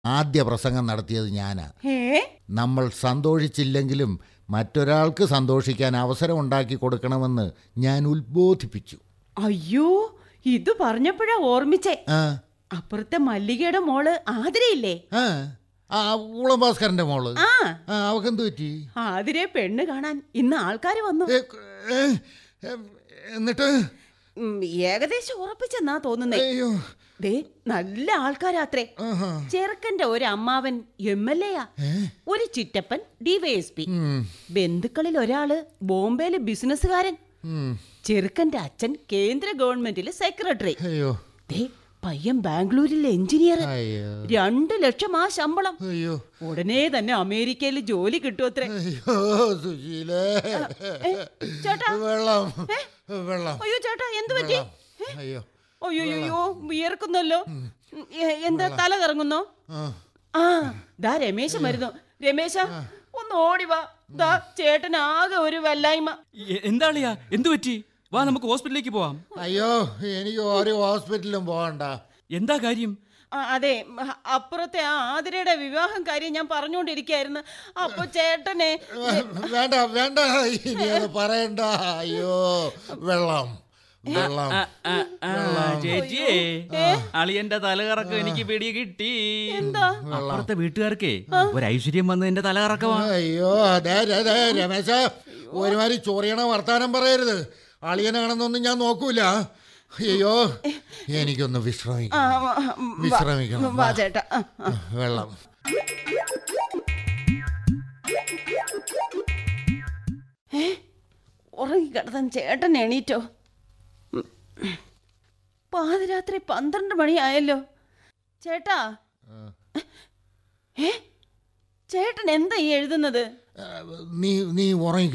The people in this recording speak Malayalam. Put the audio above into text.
ആദ്യ പ്രസംഗം നടത്തിയത് ഞാനാ ഏ നമ്മൾ സന്തോഷിച്ചില്ലെങ്കിലും മറ്റൊരാൾക്ക് സന്തോഷിക്കാൻ അവസരം ഉണ്ടാക്കി കൊടുക്കണമെന്ന് ഞാൻ ഉത്ബോധിപ്പിച്ചു അയ്യോ ഇത് പറഞ്ഞപ്പോഴാ ഓർമ്മിച്ചേ ആ അപ്പുറത്തെ മല്ലികയുടെ മോള് ആതിരയില്ലേ ആ ആ ഉളം ഭാസ്കരന്റെ മോള് ആ ആ അവക്കെന്ത് പറ്റി ആതിരെ പെണ്ണ് കാണാൻ ഇന്ന് ആൾക്കാര് വന്നു ഏ, ഏ, ഏ, എന്നിട്ട് ഉം, ഏകദേശം ഉറപ്പിച്ചെന്നാ തോന്നുന്നേ അയ്യോ ദേ നല്ല ആൾക്കാരാത്രേ ആഹാ. ചെറുക്കന്റെ ഒരു അമ്മാവൻ എം എൽ എയാ ഒരു ചിറ്റപ്പൻ ഡിവൈഎസ്പി ഉം, ബന്ധുക്കളിൽ ഒരാള് ബോംബെയിലെ ബിസിനസ്സുകാരൻ ഉം. ചെറുക്കന്റെ അച്ഛൻ കേന്ദ്ര ഗവൺമെന്റിലെ സെക്രട്ടറി അയ്യോ ദേ പയ്യൻ ബാംഗ്ലൂരിലെ എഞ്ചിനീയർ അയ്യോ രണ്ടു ലക്ഷം ആ ശമ്പളം അയ്യോ ഉടനെ തന്നെ അമേരിക്കയിൽ ജോലി കിട്ടുമത്രേ അയ്യോ സുശീലേ ഏ, ചേട്ടാ വെള്ളം വെള്ളം അയ്യോ ചേട്ടാ എന്തു പറ്റി വെള്ളം അയ്യോ അയ്യോ അയ്യോ വിയർക്കുന്നല്ലോ എ- എന്താ തല കറങ്ങുന്നോ ആ ആ ദാ രമേശൻ വരുന്നു രമേശ ഒന്ന് ഓടി വാ ദാ ചേട്ടൻ ആകെ ഒരു വല്ലായ്മ എ- എന്താളിയാ എന്തു പറ്റി വാ നമുക്ക് ഹോസ്പിറ്റലിലേക്ക് പോവാം അയ്യോ എനിക്ക് ഒരു ഹോസ്പിറ്റലിലും പോകണ്ട എന്താ കാര്യം ആ, അതെ അ- അപ്പുറത്തെ ആ ആതിരയുടെ വിവാഹം കാര്യം ഞാൻ പറഞ്ഞുകൊണ്ടിരിക്കായിരുന്നു അപ്പൊ ചേട്ടനെ വേണ്ട വേണ്ട ഇനി അത് പറയണ്ട അയ്യോ വെള്ളം വെള്ളം ആ, ആ, ആ, ചേച്ചിയേ അളിയന്റെ തലകറക്കം എനിക്ക് പിടി കിട്ടി എന്താ അപ്പുറത്തെ വീട്ടുകാർക്കേ ഒരു ഐശ്വര്യം വന്ന് എന്റെ തലകറക്കമാ അയ്യോ അതെ അതെ അതെ രമേശ ഒരുമാതിരി ചൊറിയണ വർത്താനം പറയരുത് അളിയനാണെന്നൊന്നും ഞാൻ നോക്കൂല അയ്യോ എനിക്കൊന്ന് ആ, വിശ്രമിക്കണം ആ, വാ- വിശ്രമിക്കണം വാ ചേട്ടാ ആ, ആ. വെള്ളം ഉറങ്ങിക്കിടത്താൻ ചേട്ടൻ എണീറ്റോ ഉം. പാതിരാത്രി പന്ത്രണ്ട് മണിയായല്ലോ ചേട്ടാ ഏ ചേട്ടൻ എന്താ ഈ എഴുതുന്നത് നീ നീ ഉറങ്ങി